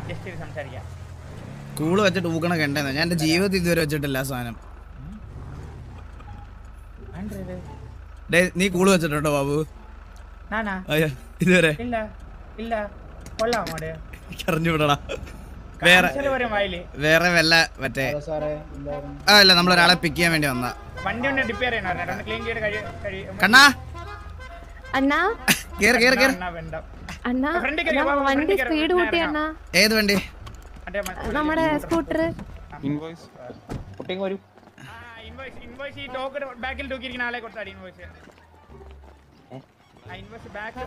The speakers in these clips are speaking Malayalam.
ജസ്റ്റ് സംസാരിക്കാം കൂള് വെച്ചിട്ട് ഊക്കണ കണ്ടെന്ന് ഞാൻ എന്റെ ജീവിതത്തിൽ ഇതുവരെ വെച്ചിട്ടില്ല ആ സാധനം ആണ്ട്രേത് ഡേ നീ കൂള് വെച്ചിട്ടുണ്ടോ ബാബു നാനാ അയ്യോ ഇതുവരെ ഇല്ല ഇല്ല കൊള്ളാം അങ്ങോട്ട് എനിക്ക് അറിഞ്ഞുവിടടാ വേറെ കാണിച്ചാല് വരും വായില് വേറെ വല്ല മറ്റേ ആ ഇല്ല നമ്മളൊരാളെ പിക്ക് ചെയ്യാൻ വേണ്ടി വന്ന വണ്ടി ഒന്ന് ഡിപ്പയർ ചെയ്യണം പറഞ്ഞിട്ട് ഒന്ന് ക്ലീൻ ചെയ്ത് കഴി കഴി കണ്ണാ അണ്ണാ കേറ് കേറ് കേറ് അണ്ണാ വേണ്ട അണ്ണാ ഫ്രണ്ടിൽ അണ്ണാ, കയറി, വാ, വണ്ടി ഫ്രണ്ടിൽ കയറി, സ്പീഡ് കൂട്ടി അണ്ണാ ഏത് വണ്ടി മറ്റേ മ- നമ്മുടെ സ്കൂട്ടർ ഇൻവോയ്സ് കുട്ടിങ് വരൂ ആ, ഇൻവോയ്സ് ഇൻവോയ്സ് ഈ ടോക്കൺ ബാക്കിൽ തൂക്കിയിരിക്കുന്ന ആളെ കൊടുത്താടി ഇൻവോയ്സ് ആ ഇൻവോയ്സ് ബാക്ക്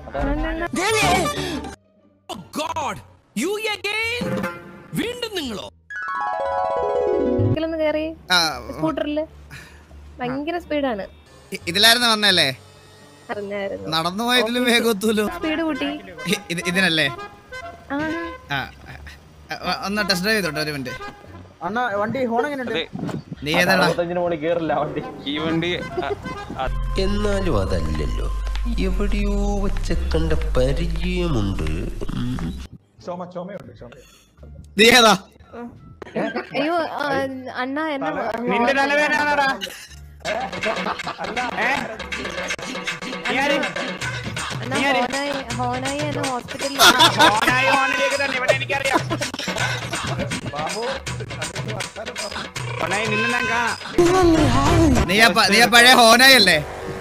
ഒന്ന് കയറി ആ സ്കൂട്ടറില് ഭയങ്കര സ്പീഡാണ് ഇ- ഇതിലായിരുന്നു വന്നല്ലേ അറിഞ്ഞായിരുന്നു നടന്നു പോയതിലും വേഗത്തുല്ലോ സ്പീഡ് കൂട്ടി ഇതിനല്ലേ ആ ആ ആ, ആ, ഒന്ന് ടെസ്റ്റ് ഡ്രൈവ് ചെയ്തോട്ടെ ഒരു മിനിറ്റ് അണ്ണ വണ്ടി ഹോൺ എങ്ങനെയുണ്ട് അതെ നീ ഏതാടാ അറുപത്തഞ്ചിന് മുകളിൽ കേറില്ല വണ്ടി ഈ വണ്ടി അ- അ- എന്നാലും അതല്ലല്ലോ എവിടെയോ വെച്ച കണ്ട പരിചയമുണ്ട് ഉം. ചുമ ചുമയുണ്ട് ചുമ നീ ഏതാ അയ്യോ ആ, അണ്ണ എന്നെ നിന്റെ തലവേദനാണോടാ അണ്ണ ഹോനായി ഹോനായി എന്നെ ഹോസ്പിറ്റലിൽ ഓണായി ഓണിലേക്ക് തന്നെ ഇവിടെ എനിക്കറിയാം ഓണായി നിന്നെ ഞാൻ കാണാം നീ ആ പ- നീ ആ പഴയ ഹോനായി അല്ലേ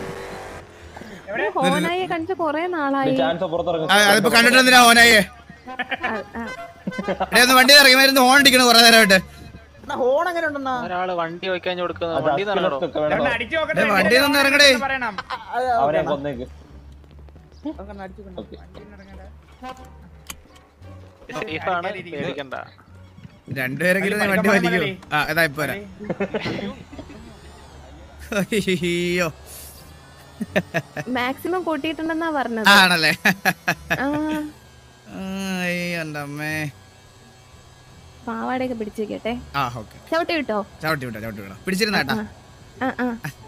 ഹോനായി കണ്ടിട്ട് കൊറേ നാളായി ചാൻസ് പുറത്തിറങ്ങും ആ, അതിപ്പോ കണ്ടിട്ട് എന്തിനാ ഹോനായി ആ, ആ. എടേ ഒന്ന് വണ്ടി ഇറങ്ങി വരുന്ന ഹോൺ അടിക്കണ കുറെ നേരമായിട്ട് ഹോൺ എങ്ങനെയുണ്ടെന്നാ ഒരാള് വണ്ടി വെക്കാൻ കൊടുക്കുന്ന അത് വണ്ടി തരണോ അക്കിലൊക്കെ വേണം. ഇതൊന്ന് അടിച്ചു നോക്കട്ടെ ദേ, വണ്ടിയിൽ നിന്ന് ഇറങ്ങടേ. പറയണം അവനെ കൊന്നേക്ക് സേഫ് ആണ് പേടിക്കണ്ട രണ്ടുപേരെങ്കിലും നീ വണ്ടി വലിക്കൂ ആ ഇതാ ഇപ്പൊ വരാം അയ്യോ മാക്സിമം കൂട്ടിയിട്ടുണ്ടെന്നാ പറഞ്ഞത് ആണല്ലേ ആ അയ്യോ എൻ്റെ അമ്മേ പാവാടയൊക്കെ പിടിച്ചു വെക്കട്ടെ ആ ഓക്കെ ചവിട്ടി വിട്ടോ ചവിട്ടി വിട്ടോ ചവിട്ടി വിട്ടോ പിടിച്ചിരുന്ന കേട്ടാ ആ ആ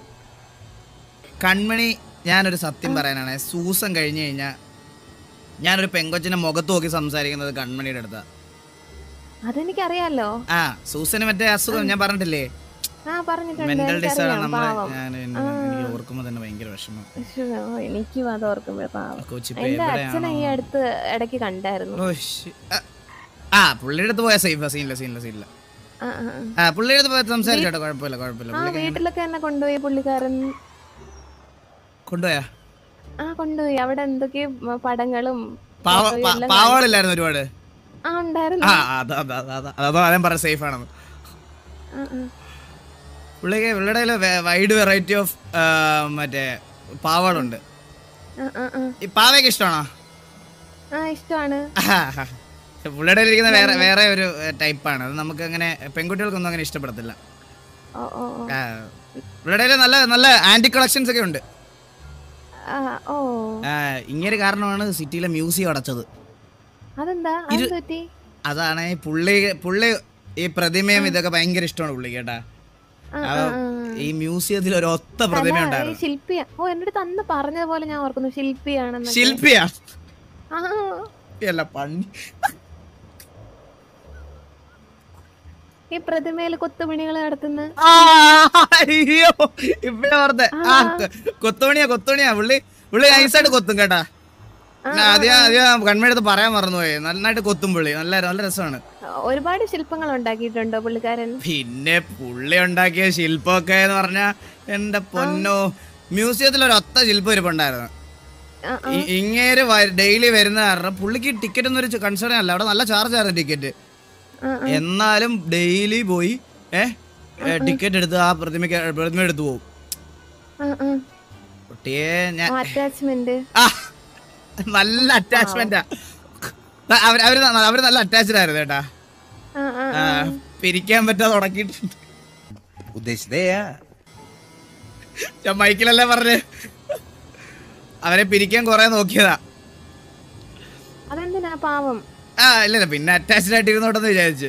കൺമണി ഞാനൊരു സത്യം പറയാനാണ് സൂസം കഴിഞ്ഞു കഴിഞ്ഞാൽ ഞാനൊരു പെങ്കൊച്ചിന്റെ മുഖത്ത് നോക്കി സംസാരിക്കുന്നത് കൺമണിയുടെ അടുത്താ അതെനിക്കറിയാലോ ആ സൂസന് മറ്റേ അസുഖം ഞാൻ പറഞ്ഞിട്ടില്ലേ ആ പറഞ്ഞിട്ടുണ്ട് മെന്റൽ ഡിസോർഡർ എനിക്കറിയാം നമ്മളെ പാവം ഞാൻ എനിക്ക് ഓർക്കുമ്പോൾ തന്നെ ഭയങ്കര വിഷമം ശ്ശോ, എനിക്കും അത് ഓർക്കുമ്പോ പാവം കൊച്ചിപ്പോ എന്റെ അച്ഛനെ ഈ എവിടെയാണോ അടുത്ത് ഇടയ്ക്ക് കണ്ടായിരുന്നു ഓ, ശ്ശി. ആ, ആ പുള്ളിയുടെ അടുത്ത് പോയാ സേഫ് സീനില്ല സീനില്ല സീനില്ല ആ, ആ, ആ. ആ പുള്ളിയുടെ അടുത്ത് പോയി സംസാരിച്ചോട്ടെ കുഴപ്പമില്ല കുഴപ്പമില്ല ആ പുള്ളിക്ക് അങ്ങനെ- വീട്ടിലൊക്കെ എന്നെ കൊണ്ടുപോയി പുള്ളിക്കാരൻ കൊണ്ടുപോയാ ആ കൊണ്ടുപോയി അവിടെ എന്തൊക്കെ പടങ്ങളും പാവ ഫോട്ടോയും പാ- എല്ലാം പാവകളില്ലായിരുന്നു ഒരുപാട് ആ ഉണ്ടായിരുന്നു ആ അതാ അതാ അതാ അതാ അതാ ഞാൻ പറയാം സേഫ് ആണെന്ന് ആ, ആ. പുള്ളിക്ക് പുള്ളിയുടെ വൈഡ് വെറൈറ്റി ഓഫ് മറ്റേ പാവകളുണ്ട് ആ, ആ, ആ. ഈ പാവയൊക്കെ ഇഷ്ടമാണോ ആ ഇഷ്ടമാണ് പുള്ളിയുടെ ഇരിക്കുന്ന വേറെ വേറെ ഒരു ടൈപ്പാണ് അത് നമുക്ക് അങ്ങനെ പെൺകുട്ടികൾക്കൊന്നും അങ്ങനെ ഇഷ്ടപ്പെടത്തില്ല ഓ ഓ ഓ. ആ, പുള്ളിയുടെ നല്ല നല്ല ആന്റി കളക്ഷൻസ് ഒക്കെ ഉണ്ട് ആ, ഓ ആ, ഇങ്ങനെ കാരണമാണ് സിറ്റിയിലെ മ്യൂസിയം അടച്ചത് അതെന്താ ഇരു- അത് പറ്റി അതാണ് ഈ പുള്ളി പുള്ളി ഈ പ്രതിമയും ഇതൊക്കെ ഭയങ്കര ഇഷ്ടമാണ് പുള്ളി കേട്ടാ ആ, ആ, ആ, ആ. ഈ മ്യൂസിയത്തിൽ ഒരു ഒത്ത പ്രതിമ അല്ല, ഈ ഉണ്ടായിരുന്നു ശില്പിയ ഓ എന്റെ അടുത്ത് അന്ന് പറഞ്ഞ പോലെ ഞാൻ ഓർക്കുന്നു ശില്പിയാണെന്ന് ശില്പിയാ ആ അല്ല പണി ഈ പ്രതിമയിൽ കൊത്തുപണികൾ നടത്തുന്ന ആ, അയ്യോ ഇവിടെ ഓർത്തെ ആ കൊ- കൊത്തുമണിയാ കൊത്തുമണിയാ പുള്ളി പുള്ളി നൈസായിട്ട് കൊത്തും കേട്ടാ ഞാൻ ആദ്യം ആദ്യം കൺമേടത്ത് പറയാൻ മറന്നുപോയി നന്നായിട്ട് കൊത്തും പുള്ളി നല്ല നല്ല രസമാണ് ഒരുപാട് ശില്പങ്ങൾ ഉണ്ടാക്കിയിട്ടുണ്ടോ പുള്ളിക്കാരൻ പിന്നെ പുള്ളി ഉണ്ടാക്കിയ ശില്പമൊക്കെ എന്ന് പറഞ്ഞാ എന്റെ പൊന്നോ മ്യൂസിയത്തിൽ ഒരു ഒത്ത ശില്പം ഇരിപ്പുണ്ടായിരുന്നു ആ, ആ. ഇ- ഇങ്ങേര് ഡെയിലി വരുന്ന കാരണം പുള്ളിക്ക് ടിക്കറ്റ് ഒന്നും ഒരു കൺസേൺ അല്ല അവിടെ നല്ല ചാർജ് ആയിരുന്നു ടിക്കറ്റ് ആ, എന്നാലും ഡെയിലി പോയി ഏ ടിക്കറ്റ് എടുത്ത് ആ പ്രതിമയ്ക്ക് പ്രതിമ എടുത്ത് പോകും ആ, ആ. കുട്ടിയെ ഞാൻ അറ്റാച്ച്മെന്റ് ആ നല്ല അറ്റാച്ച്മെന്റാ അവര് അവര് ന- അവര് നല്ല അറ്റാച്ച്ഡ് ആയിരുന്നു കേട്ടാ ആ, ആ, ആ, ആ. പിരിക്കാൻ പറ്റാതെ ഉടക്കിയിട്ടുണ്ട് ഉദ്ദേശിച്ചതേയാ ഞാൻ മൈക്കിലല്ലേ പറഞ്ഞ് അവരെ പിരിക്കാൻ കൊറേ നോക്കിയതാ അതെന്തിനാ പാവം ആ ഇല്ല പിന്നെ അറ്റാച്ച്ഡ് ആയിട്ട് ഇരുന്നോട്ടെന്ന് വിചാരിച്ചു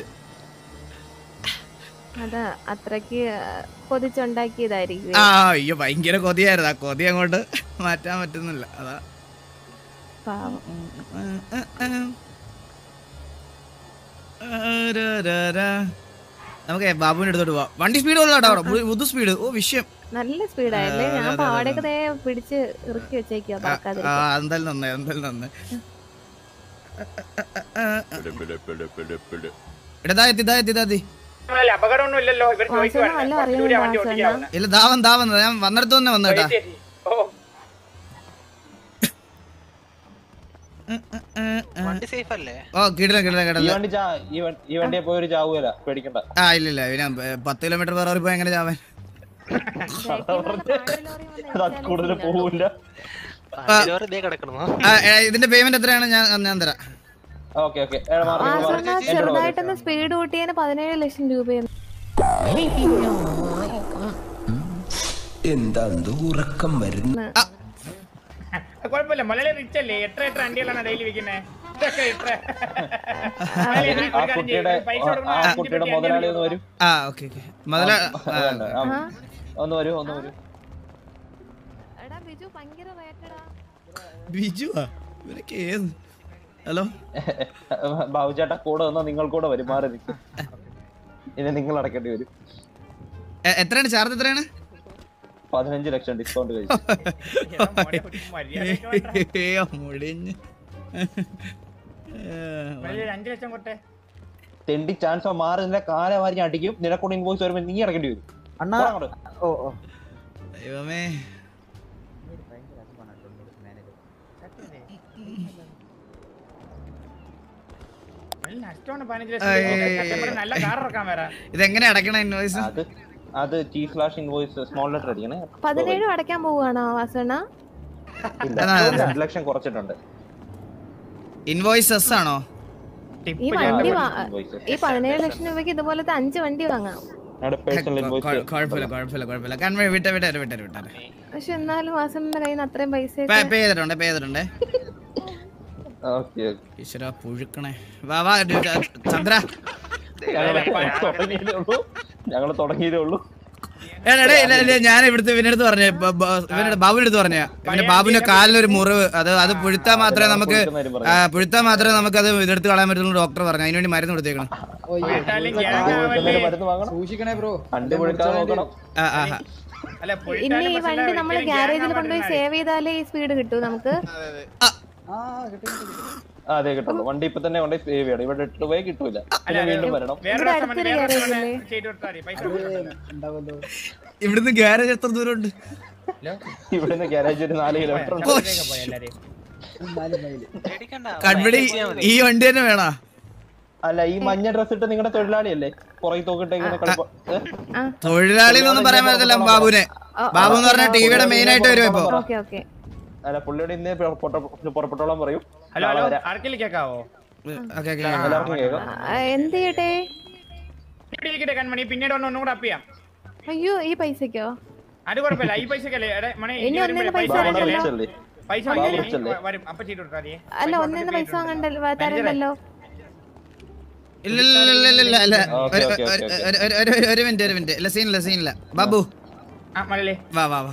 അതാ അത്രക്ക് കൊതിച്ചുണ്ടാക്കിയതായിരിക്കും ആ അയ്യോ ഭയങ്കര കൊതിയായിരുന്നു ആ കൊതി അങ്ങോട്ട് മാറ്റാൻ പറ്റുന്നില്ല അതാ പാവം നമുക്ക് ബാബുവിന്റെ അടുത്തോട്ട് പോവാം വണ്ടി സ്പീഡ് ഉള്ളതാട്ടോ അവിടെ മുതു സ്പീഡ് ഓ വിഷയം നല്ല സ്പീഡായല്ലേ ഞാൻ പാവടയൊക്കെ ദേ പിടിച്ച് ഇറുക്കി വെച്ചേക്കാ ആ, പറക്കാതിരിക്കാൻ ആ, എന്തായാലും നന്നായി എന്തായാലും നന്നായി എടാ എത്തി ഇതാ എത്തി ഇതാ എത്തി നമ്മളല്ലേ, അപകടമൊന്നും ഇല്ലല്ലോ ഇവർ ചോദിക്കുവാണ് വാസന നല്ല കുറച്ചുകൂടി അറിയുന്നുണ്ട് ഇല്ല വണ്ടി ഓടിക്കാവുന്ന ദാവൻ ദാവൻ ഞാൻ വന്നിടത്ത് തന്നെ വന്നു കേട്ടാ ഓ വണ്ടി സേഫ് അല്ലേ ഓ കിടില കിടില ഈ കിടില വണ്ടി ചാ- ഈ വണ്ടി- ഈ വണ്ടിയെ പോയി ഒരു ചാവൂല പേടിക്കണ്ട ആ ഇല്ല ഇല്ല പിന്നെ ഏ, പത്ത് കിലോമീറ്റർ വേറെ പോയി എങ്ങനെ ചാവാൻ അത് കൂടുതൽ പോവില്ല വണ്ടിയിലോറ് ഇതേ കിടക്കണോ ആ, ഏ, ഇതിന്റെ പേയ്മെന്റ് എത്രയാണ് ഞാൻ ഞാൻ തരാം ഓക്കെ ഓക്കെ വാസന ചെറുതായിട്ടൊന്ന് സ്പീഡ് കൂട്ടിയതിന് പതിനേഴ് ലക്ഷം രൂപയാണ് എന്താ ഉറക്കം വരുന്നു കുഴപ്പമില്ല മലയാളി റിച്ച് അല്ലേ എത്ര എത്ര വണ്ടികളാണ് ഡെയിലി വിൽക്കുന്നത് ഇതൊക്കെ എത്ര ആ കുട്ടിയുടെ പൈസ ആ കൊടുക്കുമ്പോ അഞ്ച് കുട്ടിയുടെ പെട്ടി മുതലാളി അഞ്ച് ഒന്ന് വരും ആ ഓക്കെ ഓക്കെ മുതല വേണ്ട, ആ, ഒന്ന് വരൂ ഒന്ന് വരൂ എടാ ബിജു ഭയങ്കര റേറ്റഡാ ബിജു ഇവരൊക്കെ ഏത് ഹലോ ബാബുചേട്ടാ കൂടെ വന്നാ നിങ്ങൾ കൂടെ വരും മാറി നിൽക്കും ഇനി നിങ്ങൾ അടക്കേണ്ടി വരും എത്രയാണ് ചാർജ് എത്രയാണ് പതിനഞ്ച് ലക്ഷം ഡിസ്കൗണ്ട് കഴിച്ചു എടാ മോനെ, ഒരു മര്യാദയ്ക്ക് വേണ്ട. ഏ, മുടിഞ്ഞ് മലയാളി ഒരു അഞ്ച് ലക്ഷം കൊട്ടെ തെണ്ടി ചാൻസോ മാറി നിന്റെ കാല വാരി അടിക്കും നിനക്കൂടെ ഇൻവോയ്സ് വരുമ്പോ നീ ഇറക്കേണ്ടി വരും അണ്ണാ പോടാ അങ്ങോട്ട്. ഓ ഓ ദൈവമേ മലയാളി നഷ്ടമാണ് പതിനഞ്ച് ലക്ഷം രൂപ. കഷ്ടപ്പെട്ട് നല്ല കാർ ഇറക്കാൻ വരാം ഇതെങ്ങനെ അടയ്ക്കണം ഇൻവോയ്സ് അത് അത് T slash invoice small letter അടിക്കണേ പതിനേഴും അടയ്ക്കാൻ പോവാണോ വാസണ ഇല്ല അതാ, അതാ. രണ്ട് ലക്ഷം കുറച്ചിട്ടുണ്ട് ഇൻവോയ്സസ് ആണോ ഈ ടിപ്പ് വണ്ടി ആ, വാ- invoice. ഈ പതിനേഴ് ലക്ഷം രൂപയ്ക്ക് ഇതുപോലത്തെ അഞ്ച് വണ്ടി വാങ്ങാം ഞങ്ങളുടെ പേഴ്സണൽ ഇൻവോയ്സ് കൊ- കുഴപ്പമില്ല കുഴപ്പമില്ല കുഴപ്പമില്ല കാരണം വിട്ടേ വിട്ടേ വിട്ടേ വിട്ടേ പക്ഷെ എന്നാലും വാസണന്റെ കയ്യിൽ നിന്ന് അത്രയും പൈസ പേ ചെയ്തിട്ടുണ്ട് പേ ചെയ്തിട്ടുണ്ട് ഓക്കെ ഈശ്വര പുഴുക്കണേ വാ വാ ഡു- ചന്ദ്ര തുടങ്ങിയതേ ഉള്ളൂ ഞങ്ങൾ തുടങ്ങിയതേ ഉള്ളൂ എടാ, എടാ, ഇല്ല, ഇല്ല, ഞാൻ ഇവിടുത്തെ ഇവനടുത്ത് പറഞ്ഞേ ബ- ബ- ഇവനടുത്ത് ബാബുവിന്റെ അടുത്ത് പറഞ്ഞേ ഇവന്റെ ബാബുവിന്റെ കാലിലൊരു മുറിവ് അത് അത് പുഴുത്താ മാത്രമേ നമുക്ക് ആ, പുഴുത്താ മാത്രമേ നമുക്ക് അത് ഇതെടുത്ത് കളയാൻ പറ്റുള്ളൂ ഡോക്ടർ പറഞ്ഞു അതിനുവേണ്ടി മരുന്ന് കൊടുത്തേക്കണം കേട്ടാലും ഗ്യാങ് എന്തെങ്കിലും ആവല്ലേ മരുന്ന് വാങ്ങണം സൂക്ഷിക്കണേ ബ്രോ കണ്ടു പിടിക്കാൻ നോക്കണം ആ, ആ, ആ. അല്ല ഇനി പൊളിട്ടാലും ഈ പ്രശ്നമില്ല, വണ്ടി നമ്മൾ ഒരിക്കലും ഗ്യാരേജിൽ gang കൊണ്ടുപോയി ആവാൻ സേവ് ചെയ്താലേ ഈ സ്പീഡ് കിട്ടൂ നമുക്ക് ആ കിട്ടി കിട്ടി ആ, അതെ കിട്ടുള്ളൂ വണ്ടി ഇപ്പൊ തന്നെ കൊണ്ടേ സേവ് ചെയ്യണം ഇവിടെ ഇട്ട് പോയി കിട്ടൂല പിന്നെ വീണ്ടും വരണം വേറെ ഇവിടെ ദിവസം അടുത്തൊരു വേറെ ദിവസം garage തന്നെ ചെയ്ത് കൊടുത്താൽ മതി പൈസ കൊടുക്കണ്ട. ഉണ്ടാവല്ലോ ഇവിടുന്ന് ഗ്യാരേജ് എത്ര ദൂരം ഉണ്ട് ഇവിടുന്ന് ഗാരേജ് ഒരു നാല് കിലോമീറ്റർ ഉണ്ട് ചന്ദ്രയിലേക്ക് പോയി എല്ലാരെയും. നാല് മൈല് പേടിക്കണ്ട കൺവടി ഈ വണ്ടി തന്നെ വേണോ അല്ല ഈ മഞ്ഞ ഡ്രസ് ഇട്ട് നിങ്ങളുടെ തൊഴിലാളിയല്ലേ പുറകെ തോക്കിട്ട് ഇങ്ങനെ കളിപ്പ- ഏ? തൊഴിലാളി എന്നൊന്നും പറയാൻ പറ്റത്തില്ല ബാബുവിനെ ബാബു എന്ന് പറഞ്ഞാൽ ടിവിയുടെ മെയിൻ ആയിട്ട് വരും ഇപ്പൊ ഓക്കെ ഓക്കെ അല്ല പുള്ളിയോട് ഇന്നേ പുറപ്പെട്ട- പുറപ്പെട്ടോളാൻ പറയും ഹലോ നാളെ ഹലോ വരാം. ആർക്കെങ്കിലും കേക്കാവോ ഓക്കെ ഓക്കെ എല്ലാവർക്കും കേൾക്കാം എന്ത് ചെയ്യട്ടെ ഇവിടെ ഇരിക്കട്ടെ കൺമണി പിന്നീട് ഒന്ന് ഒന്നും കൂടെ അപ്പ് ചെയ്യാം അയ്യോ ഈ പൈസക്കോ അത് കുഴപ്പമില്ല ഈ പൈസക്കല്ലേ എടാ, മണി ഇനി ഇനി വരുമ്പോഴേ ഒന്നിനും പൈസ പൈസ തരണ്ടല്ലോ. വാങ്ങിക്കല്ലേ? വിളിച്ചല്ലേ? പൈസ ബാബു വാങ്ങിക്കല്ലേ? വിളിച്ചല്ലേ? ഇനി വരും അപ്പൊ ചെയ്ത് കൊടുത്താൽ മതി അല്ല ഒന്നിന്ന് പൈസ വാങ്ങണ്ടല്ലോ തരണ്ടല്ലോ ഇല്ല ഇല്ല ഇല്ല ഇല്ല ഇല്ല ഇല്ല ഓക്കേ, ഒരു- ഓക്കേ, ഒരു- ഓക്കേ, ഒരു- ഒരു- ഒരു- ഒരു മിനിറ്റ് ഒരു മിനിറ്റ് ഇല്ല സീനില്ല സീനില്ല ബാബു ആ മലല്ലേ വാ വാ വാ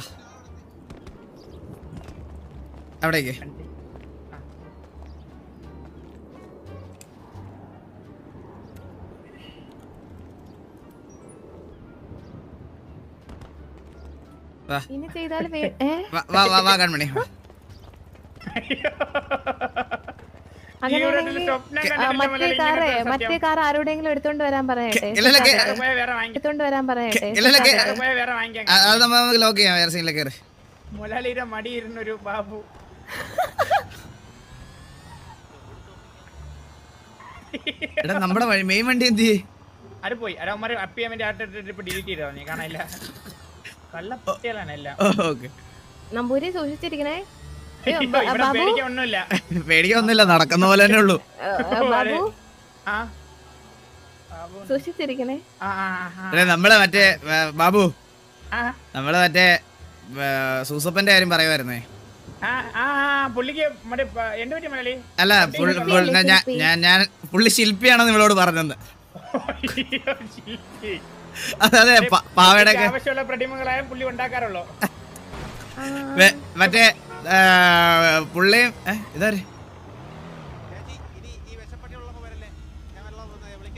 അവിടേക്ക് വാ ഇനി ചെയ്താൽ ഏ വാ വാ വാ വാ കൺമണി അങ്ങനെയാണെങ്കിൽ ആ, മറ്റേ കാറ് മറ്റേ കാർ ആരോടെങ്കിലും എടുത്തോണ്ട് വരാൻ പറയട്ടെ ഇല്ല ഇല്ല കേ- വേറെ വാങ്ങിക്കാം എടുത്തോണ്ട് വരാൻ പറയട്ടെ ഇല്ല ഇല്ല കേ- അത് പോയ വേറെ വാങ്ങിക്കാം ആ, അത് നമ്മ നമുക്ക് ലോക്ക് ചെയ്യാം വേറെ സീനിലേക്ക് കയറി മുലാലിയുടെ മടി ഇരുന്നൊരു ബാബു എടാ നമ്മുടെ മെയിൻ വണ്ടി എന്ത് ചെയ്യേ അത് പോയി അത് അവന്മാര് അപ്പ് ചെയ്യാൻ വേണ്ടി ആട്ട് ട്രിപ്പ് ഡിലീറ്റ് ചെയ്തോ നീ കാണാനില്ല നല്ല കുട്ടികളാണ് എല്ലാം ഓക്കെ നമ്പൂരി സൂക്ഷിച്ചിരിക്കണേ അയ്യോ, അയ്യോ, ബ- ഇവിടെ ബാബു പേടിക്കാൻ ഒന്നുമില്ല പേടിക്കൊന്നുമില്ല നടക്കുന്ന പോലെ തന്നെ ഉള്ളൂ ഏ, ബാബു ആ ബാബു സൂക്ഷിച്ചിരിക്കണേ ആ ആ ആ, അല്ലെ നമ്മളെ മറ്റേ ഏ, ബാബു ആ നമ്മള് മറ്റേ ഏ, സൂസപ്പന്റെ കാര്യം പറയുമായിരുന്നേ ആ ആ ആ, പുള്ളിക്ക് മറ്റേ പ- എന്ത് പറ്റി മലയാളി അല്ല പുള്ളി- പുള്ളി- ഞാൻ- ഞാൻ- ഞാൻ ഞാൻ പുള്ളി ശില്പിയാണെന്ന് നിങ്ങളോട് പറഞ്ഞത് അയ്യോ, ശില്പി. അതെ അതെ പ- പാവയുടെ ഒക്കെ ആവശ്യമുള്ള പ്രതിമകളായ പുള്ളി ഉണ്ടാക്കാറുള്ളൂ വെ- മറ്റേ ഏ, പുള്ളിയും ഏ, ഇതാര്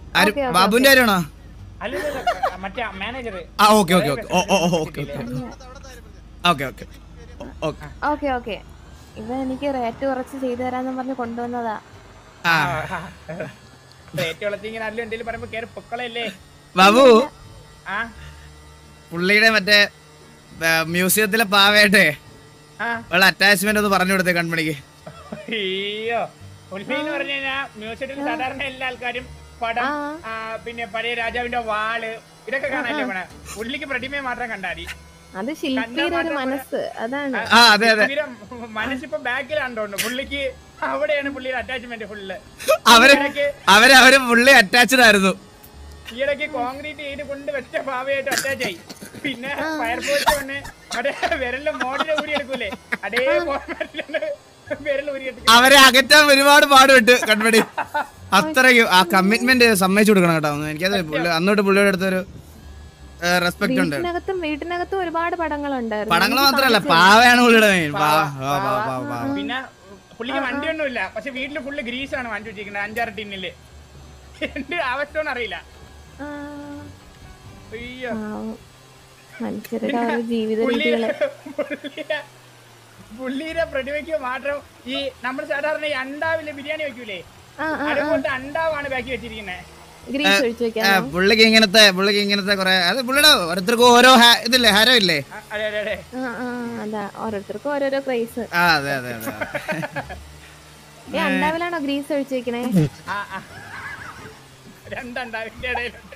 ആര് ഓക്കേ, ഓക്കേ, ബാബുവിന്റെ കാര്യമാണോ അല്ലല്ലോ മറ്റേ മാനേജർ ആ ഓക്കെ ഓക്കെ ഓക്കെ ഓ ഓ okay okay okay okay okay okay okay ഇത് എനിക്ക് റേറ്റ് കുറച്ച് ചെയ്തു തരാന്ന് പറഞ്ഞ് കൊണ്ടുവന്നതാ ആ റേറ്റ് വളർത്തിങ്ങനെ അല്ല എന്തെങ്കിലും പറയുമ്പോ കേറി പൊക്കളല്ലേ ബാബു ആ പുള്ളിയുടെ മറ്റേ ആ, മ്യൂസിയത്തിലെ പാവയായിട്ടേ ആ ഉള്ള അറ്റാച്ച്മെന്റ് ഒന്ന് പറഞ്ഞു കൊടുത്തേ കൺമണിക്ക് അയ്യോ പുള്ളി എന്ന് പറഞ്ഞു കഴിഞ്ഞാൽ മ്യൂസിയത്തിൽ സാധാരണ എല്ലാ ആൾക്കാരും പടം ആ. ആ, പിന്നെ പഴയ രാജാവിന്റെ വാള് ഇതൊക്കെ കാണാനല്ലേ വേണേ പുള്ളിക്ക് പ്രതിമയെ മാത്രം കണ്ടാടി അത് ശില്പിയുടെ ഒരു മനസ്സ് അതാണ് ആ അതെ അതെ ഇവരെ മനസ്സിപ്പോ ബാക്കിലാണ് തോന്നുന്നു പുള്ളിക്ക് അവിടെയാണ് പുള്ളിയുടെ അറ്റാച്ച്മെന്റ് ഫുള്ള് അവര് ഇടയ്ക്ക് അവര് അവര് പുള്ളി അറ്റാച്ച്ഡ് ആയിരുന്നു ഈയിടയ്ക്ക് കോൺക്രീറ്റ് ചെയ്ത് കൊണ്ട് വെച്ച ഭാവയായിട്ട് അറ്റാച്ച് ആയി പിന്നെ ഫയർഫോഴ്സ് വന്ന് മറ്റേ വിരലിന്റെ മോഡിലെ ഊരി എടുക്കൂലേ അതേ ഫോർമാറ്റിലാണ് വിരൽ ഊരി എടുക്കും അവരെ അകറ്റാൻ ഒരുപാട് പാടുപെട്ട് കൺമണി അത്രയ്ക്ക് ആ കമ്മിറ്റ്മെന്റ് സമ്മതിച്ചു കൊടുക്കണം കേട്ടോ എനിക്കത് പുള്ളി അന്നോട്ട് പുള്ളിയുടെ അടുത്തൊരു റെസ്പെക്ട് ഉണ്ട് വീട്ടിനകത്തും വീട്ടിനകത്തും ഒരുപാട് പടങ്ങളുണ്ടായിരുന്നു പടങ്ങൾ എനിക്ക് മാത്രല്ല കാണിച്ചു പാവയാണ് പുള്ളിയുടെ മെയിൻ പാവ പാവ, പാവ പാവ പാവ പാവ പിന്നെ പുള്ളിക്ക് വണ്ടിയൊന്നുമില്ല പക്ഷെ വീട്ടില് ഫുള്ള് ഗ്രീസാണ് വണ്ടി വെച്ചിരിക്കുന്നത് അഞ്ചാറ് ടിന്നില് എന്ത് അവസ്ഥ അറിയില്ല ആ, അയ്യോ പാവം. മനുഷ്യരുടെ ഓരോ ജീവിത പുള്ളി രീതികള് പുള്ളിയെ- പുള്ളിയുടെ പ്രതിമയ്ക്ക് മാത്രം ഈ നമ്മൾ സാധാരണ ഈ അണ്ടാവിലെ ബിരിയാണി വെക്കൂലേ ആ ആ അതുപോലത്തെ അണ്ടാവാണ് ബാക്കി വെച്ചിരിക്കുന്നത് ഗ്രീസ് ഒഴിച്ചു ഏ, വെക്കാനോ പുള്ളിക്ക് ഇങ്ങനത്തെ പുള്ളിക്ക് ഇങ്ങനത്തെ കൊറേ അത് പുള്ളിയുടെ ഓരോരുത്തർക്കും ഓരോ ഹാ- ഇതില്ലേ ഹരം ഇല്ലേ അതെ അതെ അതെ ആ ആ അതാ ഓരോരുത്തർക്കും ഓരോരോ ക്രൈസ് ആ അതെ അതെ അതെ ഈ അണ്ടാവിലാണോ ഗ്രീസ് ഒഴിച്ചു വെക്കണേ ആ ആ രണ്ടണ്ടാവിന്റെ ഇടയിലുണ്ട്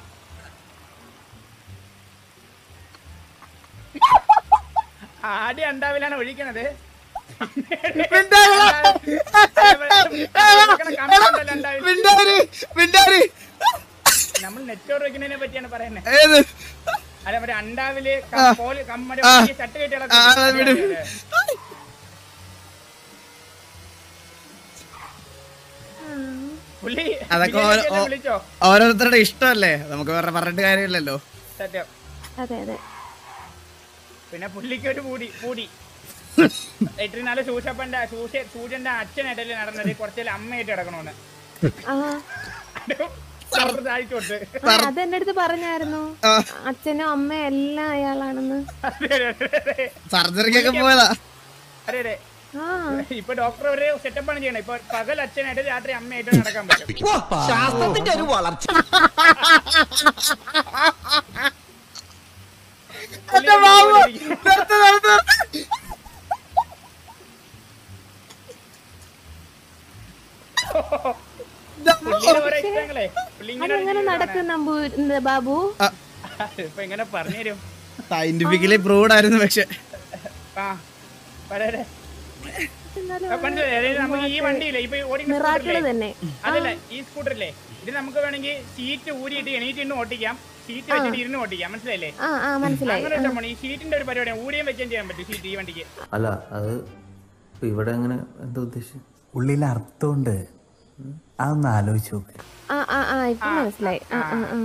ആദ്യം അണ്ടാവിലാണ് ഒഴിക്കണത് മിണ്ടാരി മിണ്ടാരി നമ്മൾ നെറ്റ്വർക്ക് വെക്കുന്നതിനെ പറ്റിയാണ് പറയുന്നത് ഏത് അല്ല മറ്റേ അണ്ടാവില് ആ. കോല് കമ്മടെ ആ. ചട്ട് ആ, അത് വിട്. പുള്ളി അതൊക്കെ ബിരിയാണി ഓരോ- എല്ലാം ഓ- വിളിച്ചോ ഓരോരുത്തരുടെ ഇഷ്ടമല്ലേ നമുക്ക് വേറെ പറഞ്ഞിട്ട് കാര്യമില്ലല്ലോ സത്യം അതെ അതെ പിന്നെ പുള്ളിക്ക് ഒരു പൂടി പൂടി ഇത്രയും നാളെ സൂഷപ്പന്റെ സൂഷ സൂര്യന്റെ അച്ഛനായിട്ടല്ലേ നടന്നത് കുറച്ചേലും അമ്മയായിട്ട് കിടക്കണോന്ന് ആ സാറ് താഴ്ച കൊടുത്ത് ആ, അത് എന്റെ അടുത്ത് പറഞ്ഞായിരുന്നു ആ. അച്ഛനും അമ്മയും എല്ലാം അയാളാണെന്ന് അതെ അതെ അതെ സർജറിക്കൊക്കെ പോയതാ അതെ അതെ ആ ഇപ്പൊ ഡോക്ടർ ഒരു സെറ്റപ്പാണ് ചെയ്യണത് ഇപ്പൊ പകൽ അച്ഛനായിട്ട് രാത്രി അമ്മയായിട്ട് നടക്കാൻ പറ്റും ശാസ്ത്രത്തിന്റെ ഒരു വളർച്ച പുള്ളി അതുപോലെ ഇരിക്കും. നിർത്ത്, നിർത്ത്. പുള്ളിയുടെ ഓരോ ഇഷ്ടങ്ങളെ പുള്ളി ഇങ്ങനെ ഒരു അതെങ്ങനെ ജീവിതമാണ്. നടക്കും നമ്പൂ എന്ത് ബാബു ഇപ്പൊ എങ്ങനെ പറഞ്ഞുതരും സയന്റിഫിക്കലി പ്രൂവ്ഡ് ആയിരുന്നു പക്ഷെ ആ വളരെ എന്നാലും മനസ്സിലായി അതായത് നമുക്ക് ഈ വണ്ടിയില്ലേ ഇപ്പൊ ഓടിക്കുന്ന മിറാക്കിള് സ്കൂട്ടറില്ലേ തന്നെ അതല്ല ഈ സ്കൂട്ടറില്ലേ ഇത് നമുക്ക് വേണമെങ്കിൽ സീറ്റ് ഊരിയിട്ട് എണീറ്റ് ഇന്ന് ഓട്ടിക്കാം സീറ്റ് വെച്ചിട്ട് ഇരുന്ന് ഓട്ടിക്കാം മനസ്സിലായില്ലേ ആ ആ മനസ്സിലായി അങ്ങനെ ഒരു സംഭവമാണ് ഈ സീറ്റിന്റെ ഒരു പരിപാടിയാണ് ഊരിയും വെക്കുകയും ചെയ്യാൻ പറ്റും സീറ്റ് ഈ വണ്ടിക്ക് അല്ല അത് ഇപ്പൊ ഇവിടെ അങ്ങനെ എന്താ ഉദ്ദേശിച്ചത് ഉള്ളിൽ അർത്ഥമുണ്ട് അതൊന്ന് ആലോചിച്ച് നോക്ക് ആ ആ ആ ഇപ്പൊ മനസ്സിലായി ആ ആ ആ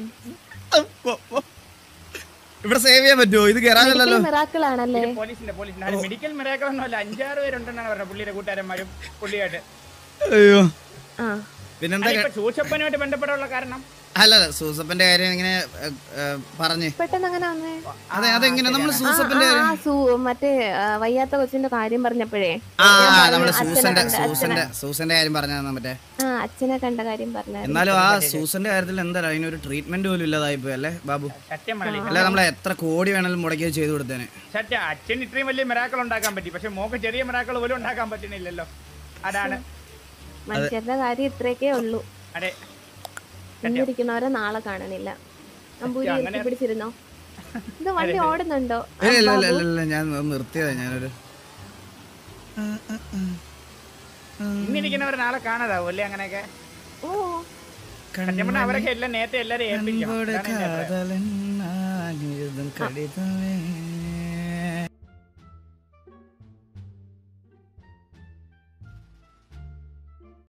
ഇവിടെ സേവ് ചെയ്യാൻ പറ്റുമോ ഇത് കേറാനല്ലോ മിറാക്കിൾ ആണല്ലേ ഇത് പോലീസിന്റെ പോലീസിന്റെ മെഡിക്കൽ മിറാക്കൾ ഒന്നും അല്ല അഞ്ചാറ് പേരുണ്ടെന്നാണ് പറഞ്ഞത് പുള്ളിയുടെ കൂട്ടുകാരന്മാരും പുള്ളിയായിട്ട് അയ്യോ ആ പിന്നെന്താ ഇപ്പൊ സൂചപ്പനുമായിട്ട് ബന്ധപ്പെടാനുള്ള കാരണം അല്ല അല്ല സൂസപ്പന്റെ കാര്യം ഇങ്ങനെ ഏ, ഏ, പറഞ്ഞ് പെട്ടെന്ന് അങ്ങനെ വന്നേ അതെ അതെങ്ങനെ നമ്മള് ആ, സൂസപ്പന്റെ ആ, കാര്യം ആ, സൂ മറ്റേ ആ, വയ്യാത്ത കൊച്ചിന്റെ കാര്യം പറഞ്ഞപ്പോഴേ ആ ഞാൻ ആ, പറഞ്ഞു, നമ്മള് അച്ഛനെ സൂസന്റെ കണ്ട, സൂസന്റെ അച്ഛനെ- സൂസന്റെ കാര്യം പറഞ്ഞാ മറ്റേ ആ അച്ഛനെ കണ്ട കാര്യം പറഞ്ഞായിരുന്നു എന്നാലും ആ സൂസന്റെ കാര്യത്തിൽ എന്താ അതിനൊരു ട്രീറ്റ്മെന്റ് പോലും ഇല്ലാതായി പോയി അല്ലേ ബാബു സത്യം മണലി അല്ലെ നമ്മളെ എത്ര കോടി വേണേലും മുടക്കി ചെയ്തു കൊടുത്തേനെ സത്യം അച്ഛൻ ഇത്രയും വലിയ മിറാക്കൾ ഉണ്ടാക്കാൻ പറ്റി പക്ഷെ മോക്ക് ചെറിയ മിറാക്കൾ പോലും ഉണ്ടാക്കാൻ പറ്റുന്നില്ലല്ലോ അതാണ് മനുഷ്യരുടെ കാര്യം ഇത്രയൊക്കെ ഉള്ളൂ അതെ ഇന്നിരിക്കുന്നവരെ നാളെ കാണണില്ല നമ്പൂരി അങ്ങനെ- ഇറക്കി പിടിച്ചിരുന്നോ ഇത് വണ്ടി ഓടുന്നുണ്ടോ ഇല്ല ഇല്ല ഇല്ല ഇല്ല, ഇല്ല ഞാൻ ഒന്ന് നിർത്തിയതാ ഞാനൊരു ഇന്നിരിക്കുന്നവർ നാളെ കാണാതാവും അല്ലേ അങ്ങനെയൊക്കെ ഓ സത്യം പറഞ്ഞാൽ അവരൊക്കെ എല്ലാം നേരത്തെ എല്ലാരും ഏൽപ്പിക്കാം കൺപോട് അതാണ് എൻ്റെ അഭിപ്രായം. കാതലൻ ആനിരുതും കടിതമേ